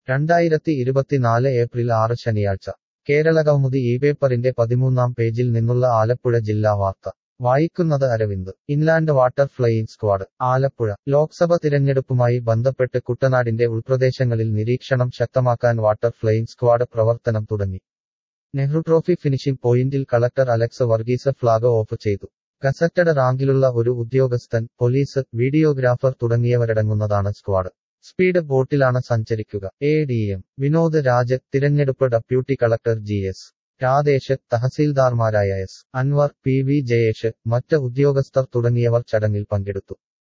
രണ്ടായിരത്തി ഇരുപത്തിനാല് ഏപ്രിൽ ആറ് ശനിയാഴ്ച കേരളകൗമുദി ഈ പേപ്പറിന്റെ പതിമൂന്നാം പേജിൽ നിന്നുള്ള ആലപ്പുഴ ജില്ലാ വാർത്ത വായിക്കുന്നത് Aravind inland water flying squad Alappuzha Lok Sabha തിരഞ്ഞെടുപ്പുമായി ബന്ധപ്പെട്ട് കുട്ടനാടിന്റെ ഉൾപ്രദേശങ്ങളിൽ നിരീക്ഷണം ശക്തമാക്കാൻ വാട്ടർ ഫ്ലൈയിങ് സ്ക്വാഡ് പ്രവർത്തനം തുടങ്ങി നെഹ്റു ട്രോഫി ഫിനിഷിംഗ് പോയിന്റിൽ collector Alex Varghese flag off ചെയ്തു ഗസറ്റഡ് റാങ്കിലുള്ള ഒരു ഉദ്യോഗസ്ഥൻ പോലീസ് വീഡിയോഗ്രാഫർ തുടങ്ങിയവരടങ്ങുന്നതാണ് സ്ക്വാഡ് സ്പീഡ് ബോട്ടിലാണ് സഞ്ചരിക്കുക A D M Vinod Raj തിരഞ്ഞെടുപ്പ് deputy collector G S Radhesh തഹസീൽദാർമാരായ S Anwar P V Jayesh മറ്റ് ഉദ്യോഗസ്ഥർ തുടങ്ങിയവർ ചടങ്ങിൽ പങ്കെടുത്തു